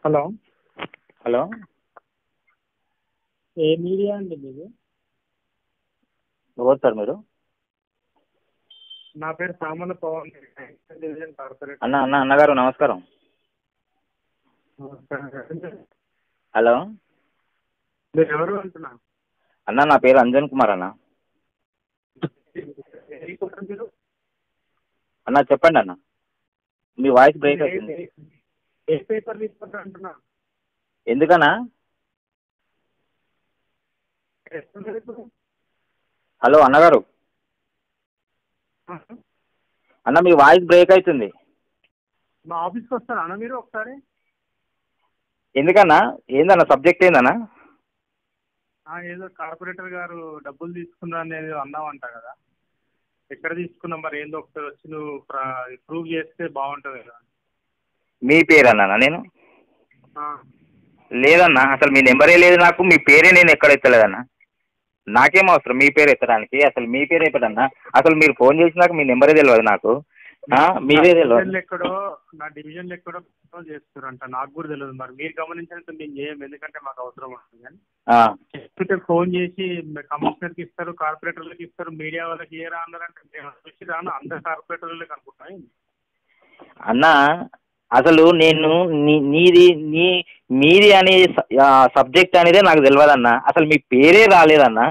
Hello hello ఏ media అండి మీది ఎవరు సార్ మీరు నా పేరు సామల పవన్ డివిజన్ కార్పొరేట్ అన్న అన్న అన్నగారు నమస్కారం హలో మీరు ఎవరు అంటున్నా అన్న నా పేరు అంజన్ కుమార్ అన్న ఏ కుటుంబం మీరు? అన్న చెప్పండి అన్న మీ వాయిస్ బ్రేక్ ఏ- అవుతుంది ఏ- ఏ పేపర్ తీసుకుంటారు అంటున్నా ఎందుకన్నా ఎక్కడ ఇప్పుడు? హలో అన్నగారు ఆ? అన్న మీ వాయిస్ బ్రేక్ అవుతుంది మా ఆఫీస్కి వస్తారా అన్న మీరు ఒకసారి ఎందుకన్నా ఏందన్న సబ్జెక్ట్ ఏందన్నా ఆ, ఏదో కార్పొరేటర్ గారు డబ్బులు తీసుకున్నా అనేది అన్నావంట కదా ఎక్కడ తీసుకున్నాం మరి ఏందో ఒకసారి వచ్చి నువ్వు ప్రూవ్ చేస్తే బాగుంటుంది కదా మీ పేరు అన్నా నేను ఆ. లేదన్నా అసలు మీ నెంబరే లేదు నాకు మీ పేరే నేను ఎక్కడ ఎత్తలేదన్నా నాకేం అవసరం మీ పేరు ఎత్తడానికి అసలు మీ పేరు ఎక్కడన్నా అసలు మీరు ఫోన్ చేసినాక మీ నెంబరే తెలియదు నాకు ఆ, మీరే నా తెలియదు డివిజన్లో ఎక్కడో నా డివిజన్లో ఎక్కడో control చేస్తారంట నాకు కూడా తెలియదు మరి మీరు గమనించినట్టు మేము చేయం ఎందుకంటే మాకు అవసరం ఉంటుంది కానీ ఆ, చెప్తే ఫోన్ చేసి కమిషనర్కి ఇస్తారు కార్పొరేటర్లకు ఇస్తారు మీడియా వాళ్ళకి ఏ అన్నారంటే మేము వచ్చి రాను అందరు కార్పొరేటర్లకు అనుకుంటున్నాం అన్న అసలు నేను నీ- నీది నీ మీది అనే సబ్జెక్ట్ అనేదే నాకు తెలియదన్న అసలు మీ పేరే రాలేదన్న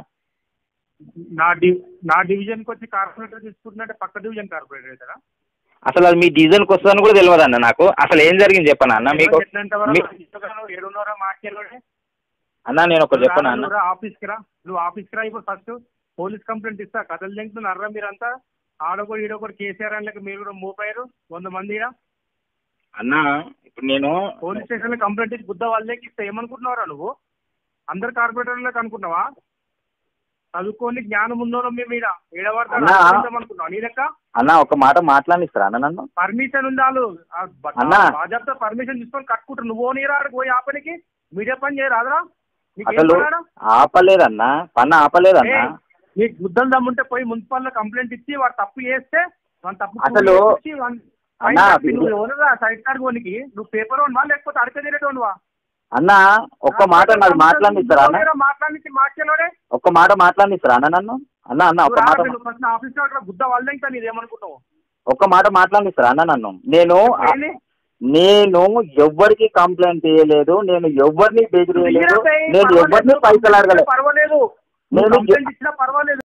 నా డి నా డివిజన్కి వచ్చి కార్పొరేటర్ తీసుకుంటున్నట్టే పక్క డివిజన్ కార్పొరేటర్ అవుతారా అసలు అది మీ డివిజన్కి వస్తుందని కూడా తెలియదన్న నాకు అసలు ఏం జరిగింది చెప్పనా అన్న మీకు మీ- ఏడున్నర మార్కెట్లోనే అన్న నేను ఒకటి చెప్పనా అన్న ఆఫీస్కి రా నువ్వు ఆఫీస్కి రా ఇప్పుడు ఫస్ట్ పోలీస్ కంప్లైంట్ ఇస్తా కథలు తింటున్నారా మీరంతా ఆడొకడు ఈడొకడు కేసీఆర్ అని లెక్క మీరు కూడా మూపారు వంద మంది ఈడ అన్న ఇప్పుడు నేను పోలీస్ స్టేషన్లో కంప్లైంట్ ఇచ్చి బుద్ధ వాళ్ళకి ఇస్తే ఏమనుకుంటున్నారా నువ్వు అందరు కార్పొరేటర్లకు అనుకున్నావా చదువుకొని జ్ఞానం ఉన్నోళ్ళ మేము ఈడ అన్నా. ఏడవాడుతున్నావు నీ లెక్క అన్న ఒక మాట మాట్లాడిస్తారా అన్న నన్ను పర్మిషన్ ఉండాలి అన్నా. బాధ్యత పర్మిషన్ తీసుకొని కట్టుకుంటారు నువ్వు నీరా పోయి ఆపనికి మీడియా పని చేయరాదురా నీకు ఏం అసలు పనాడా? ఆపలేదన్న పన్ను ఆపలేదన్న ఏయ్, నీకు గుద్దలు దమ్ముంటే పోయి మున్సిపల్ లో కంప్లైంట్ ఇచ్చి వాడు తప్పు చేస్తే వాడు తప్పు అసలు prove చేసి వాడిని ఫైన్ అన్నా, కట్టి నువ్వు ఎవరురా సైడ్ కార్డ్ పోనీకి నువ్వు పేపర్ వన్వా లేకపోతే అడక తినేటోనువా అన్న ఒక్క మాట నాకు మాట్లాడిస్తారా అన్న మాట్లాడి మాట్లాడే ఒక్క మాట మాట్లాడిస్తారా అన్న నన్ను అన్న అన్న ఒక్క మాట ఫస్ట్ ఆఫీస్ లో గుద్ద వాళ్ళే నీది ఏమనుకుంటావు ఒక్క మాట మాట్లాడిస్తారా అన్న నన్ను నేను ఏంది? నేను ఎవ్వరికి కంప్లైంట్ చేయలేదు నేను ఎవరిని బెదిరియలేదు ఇయ్యరా బే, నేను ఎవరిని పర్వాలేదు. పైసలు అడగలేదు పర్వాలేదు నేను నువ్వు కంప్లైంట్ ఇచ్చినా పర్వాలేదు